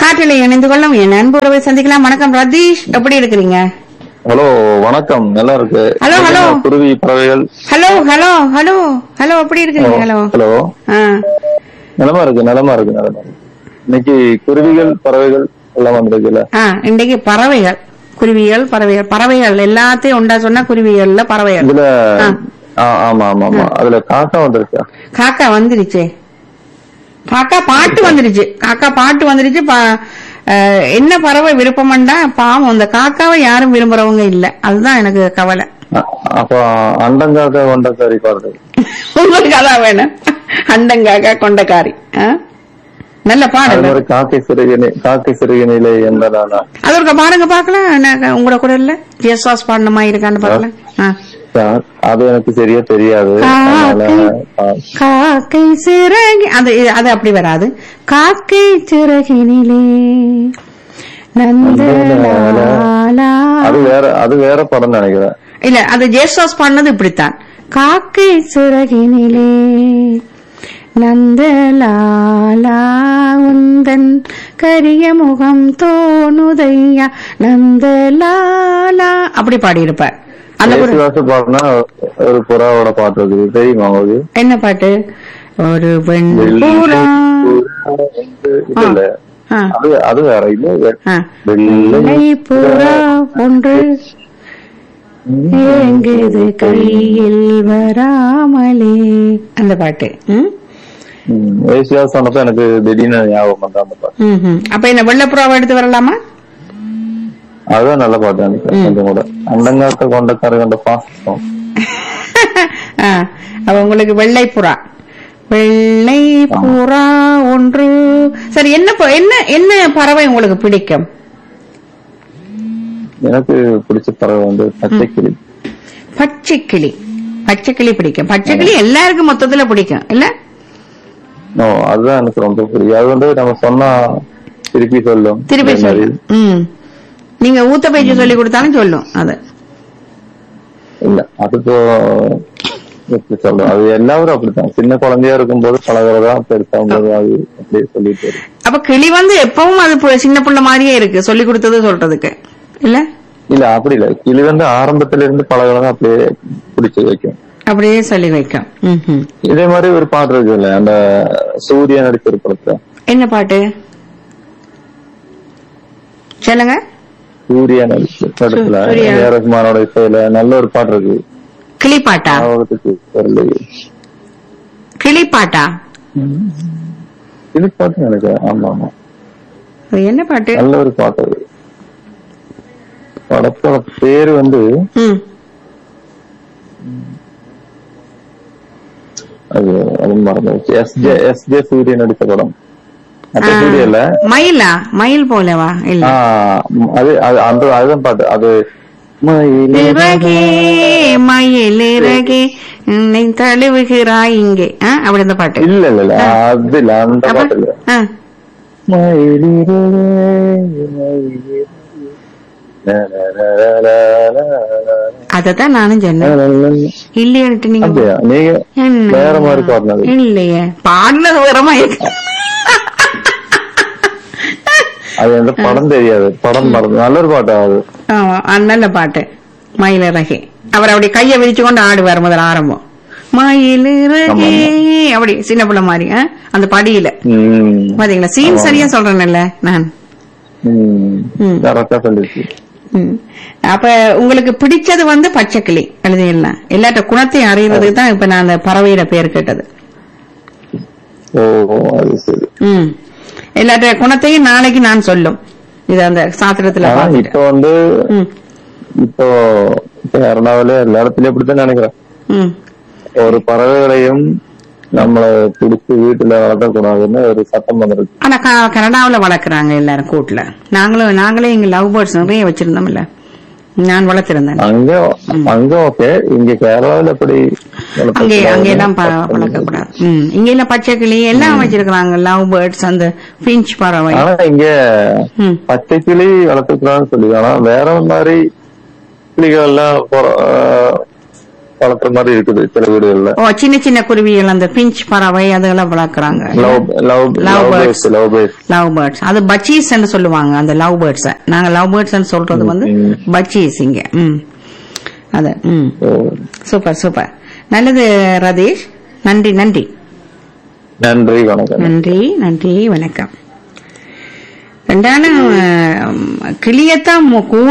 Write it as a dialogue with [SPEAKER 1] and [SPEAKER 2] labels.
[SPEAKER 1] காற்றிலே இணைந்து கொள்ளும் என் அன்பு உறவை சந்திக்கலாம் வணக்கம் ரதீஷ் எப்படி இருக்கிறீங்க
[SPEAKER 2] ஹலோ வணக்கம் நல்லா இருக்கு
[SPEAKER 1] ஹலோ, ஹலோ.
[SPEAKER 2] குருவி பறவைகள்
[SPEAKER 1] ஹலோ ஹலோ ஹலோ ஹலோ எப்படி இருக்கிறீங்க ஹலோ
[SPEAKER 2] ஹலோ
[SPEAKER 1] ஆ
[SPEAKER 2] நலமா இருக்கு நலமா இருக்கு நலமா இருக்கு இன்னைக்கு குருவிகள் பறவைகள் எல்லாம் வந்திருக்குல்ல
[SPEAKER 1] ஆ இன்றைக்கு பறவைகள் குருவிகள் பறவைகள் பறவைகள் எல்லாத்தையும் உண்டா சொன்னா குருவிகள்ல பறவைகள்
[SPEAKER 2] இதுல
[SPEAKER 1] ஆ.
[SPEAKER 2] ஆ, ஆமா ஆமா ஆமா அதுல காக்கா வந்திருக்கா
[SPEAKER 1] காக்கா வந்துருச்சே காக்கா பாட்டு வந்துருச்சு காக்கா பாட்டு வந்துருச்சு பா- அஹ், என்ன பறவை விருப்பம்டா பாவம் அந்த காக்காவை யாரும் விரும்புறவங்க இல்ல அதுதான் எனக்கு கவலை
[SPEAKER 2] அ- அப்ப அண்டங்காக்கா கொண்டக்காரி பாருங்க
[SPEAKER 1] உங்களுக்கு அதான் வேணும் அண்டங்காக்கா கொண்டக்காரி ஆ? நல்ல
[SPEAKER 2] அது
[SPEAKER 1] பாடல்
[SPEAKER 2] மாதிரி காக்கை சிறுகினை காக்கை சிறுகினிலே என்பதானா
[SPEAKER 1] அது ஒரு பாருங்க பாக்கலாம் என்ன உங்களோட குரல்ல ஜெயசுவாஸ் பாடின மாதிரி இருக்கான்னு பாக்கலாம் ஆ.
[SPEAKER 2] அது எனக்கு சரியா தெரியாது அதனால ஆ,
[SPEAKER 1] காக்கை சிறகி அது அது அப்படி வராது காக்கை சிறகினிலே நந்தலாலா
[SPEAKER 2] அது வேற அது வேற படம் நினைக்கிறேன்
[SPEAKER 1] இல்ல அது ஜேசுவாஸ் பாடினது இப்படித்தான் காக்கை சிறகினிலே நந்தலாலா உந்தன் கரிய முகம் தோணுதையா நந்தலாலா அப்படி பாடியிருப்பார் அந்த குரல்
[SPEAKER 2] ஏசுதாசு பாடினா ஒரு புறாவோட பாட்டு இருக்குது தெரியுமா உங்களுக்கு
[SPEAKER 1] என்ன பாட்டு ஒரு பெண் புறா
[SPEAKER 2] இல்ல இல்ல
[SPEAKER 1] ஆ,
[SPEAKER 2] அது அது வேற இது வே-
[SPEAKER 1] ஆ.
[SPEAKER 2] வெள்ளை
[SPEAKER 1] வெள்ளை புறா ஒன்று ஏங்குது கையில் வராமலே அந்த பாட்டு ம்?
[SPEAKER 2] ம், ஏசுதாஸ் சொன்னப்ப எனக்கு திடீர்னு ஞாபகம் வந்தா அந்த பாட்டு
[SPEAKER 1] ம், ம். அப்ப என்ன வெள்ளை புறாவை எடுத்து வரலாமா
[SPEAKER 2] அதுதான் நல்ல பாட்டு எனக்கு கொஞ்சம் கூட அண்டங்காக்க கொண்டக்கார கொண்ட பாசம்
[SPEAKER 1] ஆ, அப்ப உங்களுக்கு வெள்ளை புறா வெள்ளை புறா ஒன்று சரி என்ன ப- என்ன என்ன பறவை உங்களுக்கு பிடிக்கும்
[SPEAKER 2] எனக்கு பிடிச்ச பறவை வந்து பச்சை கிளி
[SPEAKER 1] பச்சை கிளி பச்சை கிளி பிடிக்கும் பச்சை கிளி எல்லாருக்கும் மொத்தத்துல பிடிக்கும் இல்ல
[SPEAKER 2] ஓ அதுதான் எனக்கு ரொம்ப பிடிக்கும் அது வந்து நம்ம சொன்னா திருப்பி சொல்லும்
[SPEAKER 1] திருப்பி
[SPEAKER 2] அதே மாதிரி.
[SPEAKER 1] சொல்லும் ம் நீங்க ஊத்த பேச்சு சொல்லி கொடுத்தாலும் சொல்லும் அது
[SPEAKER 2] இல்ல அது இப்போ எப்படி சொல்றோம் அது எல்லாரும் அப்படித்தான் சின்ன குழந்தையா இருக்கும்போது பழகிறதா பெருசாகும்போது அது அப்படியே சொல்லிட்டு வரும்.
[SPEAKER 1] அப்ப கிளி வந்து எப்பவும் அது பு- சின்ன புள்ள மாதிரியே இருக்கு சொல்லி கொடுத்தது சொல்றதுக்கு இல்ல
[SPEAKER 2] இல்ல அப்படி இல்ல கிளி வந்து ஆரம்பத்துல இருந்து பழகிறதா அப்படியே பிடிச்சு வைக்கும்
[SPEAKER 1] அப்படியே சொல்லி வைக்கும் ம்ஹும்.
[SPEAKER 2] இதே மாதிரி ஒரு பாட்டு இருக்குல்ல அந்த சூரியன் நடிச்ச ஒரு படத்துல
[SPEAKER 1] என்ன பாட்டு சொல்லுங்க
[SPEAKER 2] சூரிய நடிச்ச படத்துல
[SPEAKER 1] சூர்யா.
[SPEAKER 2] ஏ ரஹ்மானோட இசையில நல்ல ஒரு பாட்டு இருக்கு
[SPEAKER 1] கிளி பாட்டா
[SPEAKER 2] ஞாபகத்துக்கு வரலையே.
[SPEAKER 1] கிளி பாட்டா
[SPEAKER 2] இது பாட்டு நினைக்கிறேன் ஆமா ஆமா
[SPEAKER 1] அது என்ன பாட்டு
[SPEAKER 2] நல்ல ஒரு பாட்டு அது படத்தோட பேரு வந்து
[SPEAKER 1] ம்
[SPEAKER 2] அது அது மறந்து எஸ் ஜே எஸ் ஜே சூரிய நடிச்ச படம் மற்ற சூரிய இல்ல
[SPEAKER 1] மயிலா மயில் போலவா இல்ல
[SPEAKER 2] ஆ, ம், அது அது அந்த அதுதான் பாட்டு அது மயிலே
[SPEAKER 1] இறகே மயில் இறகே உன்னை தழுவுகிறாய் இங்கே ஆ, அப்படி இந்த பாட்டு
[SPEAKER 2] இல்ல இல்ல இல்ல அது இல்ல அந்த
[SPEAKER 1] அப்ப?
[SPEAKER 2] பாட்டு இல்ல
[SPEAKER 1] ஆ,
[SPEAKER 2] மயிலிறகே, மயிலிறகே, லா, லா, லா, லா, லா, லா,
[SPEAKER 1] அதத்தான் நானும் சொன்னேன்
[SPEAKER 2] லா, லா, லா.
[SPEAKER 1] இல்லையாட்டு நீங்க
[SPEAKER 2] அப்படியா நீங்க
[SPEAKER 1] என்ன?
[SPEAKER 2] வேற மாதிரி பாடினது
[SPEAKER 1] இல்லையே பாடினது வேறமா இருக்கு
[SPEAKER 2] அது எந்த படம் தெரியாது படம் மறந்து நல்ல ஒரு பாட்டு அது
[SPEAKER 1] ஆமா அது நல்ல பாட்டு மயிலிறகே அவர் அப்படி கைய விரிச்சு கொண்டு ஆடுவார் முதல்ல ஆரம்பம் மயிலிறகே அப்படி சின்ன பிள்ளை மாதிரி ஆ? அந்த படியில
[SPEAKER 2] ம்.
[SPEAKER 1] பாத்தீங்களா சீன் சரியா சொல்றேன்ல நான்
[SPEAKER 2] ம்.
[SPEAKER 1] ம்.
[SPEAKER 2] கரெக்டா சொல்லிருச்சு
[SPEAKER 1] ம். அப்ப உங்களுக்கு பிடிச்சது வந்து பச்சைக்கிளி எழுதிடலாம் எல்லாட்ட குணத்தையும் அறியறதுக்கு தான் இப்ப நான் அந்த பறவையோட பேர் கேட்டது
[SPEAKER 2] ஓ அது சரி
[SPEAKER 1] ம் எல்லாட்ட குணத்தையும் நாளைக்கு நான் சொல்லும் இது அந்த சாத்திரத்துல
[SPEAKER 2] ஆனா
[SPEAKER 1] பாத்துட்டு
[SPEAKER 2] இப்ப வந்து
[SPEAKER 1] ம்
[SPEAKER 2] இப்போ கேரளாவில எல்லா இடத்துலயும் அப்படித்தான் நினைக்கிறேன்
[SPEAKER 1] ம்
[SPEAKER 2] ஒரு பறவைகளையும் நம்மள பிடிச்சு வீட்டுல வளர்த்தக்கூடாதுன்னு ஒரு சட்டம் வந்திருக்கு
[SPEAKER 1] ஆனா க- கனடாவுல வளர்க்கறாங்க எல்லாரும் கூட்டுல நாங்களும் நாங்களே இங்க லவ் பேர்ட்ஸ் நிறைய வச்சிருந்தோம்ல நான் வளர்த்திருந்தேன்
[SPEAKER 2] அங்க அங்க ஓகே இங்க கேரளாவில எப்படி
[SPEAKER 1] அங்கே அங்க எல்லாம் ப-
[SPEAKER 2] வளர்த்தக்கூடாதுன்னு
[SPEAKER 1] வளர்க்க கூடாது ம் இங்க எல்லாம் பச்சை கிளி எல்லாம் வச்சிருக்காங்க லவ் பேர்ட்ஸ் அந்த பிஞ்ச் பறவை
[SPEAKER 2] ஆனா இங்க
[SPEAKER 1] ம்
[SPEAKER 2] பச்சை கிளி வளர்த்துக்கலாம்னு சொல்லி ஆனா வேற மாதிரி கிளிகள் எல்லாம் பொற- ஆஹ் வளர்த்துற மாதிரி இருக்குது சில வீடுகள்ல
[SPEAKER 1] ஓ சின்ன சின்ன குருவிகள் அந்த பிஞ்ச் பறவை அதெல்லாம் வளர்க்குறாங்க
[SPEAKER 2] love love
[SPEAKER 1] Love
[SPEAKER 2] love
[SPEAKER 1] birds.
[SPEAKER 2] Birds love birds
[SPEAKER 1] love birds அது பச்சீஸ் சொல்லுவாங்க அந்த லவ் பேர்ட்ஸ் நாங்க லவ் பேர்ட்ஸ் சொல்றது வந்து
[SPEAKER 2] ம்.
[SPEAKER 1] பச்சீஸ் இங்க ம் அது ம் சூப்பர் சூப்பர் நல்லது ரதீஷ் நன்றி நன்றி
[SPEAKER 2] நன்றி வணக்கம்
[SPEAKER 1] நன்றி நன்றி வணக்கம் ரெண்டான கிளியத்தான்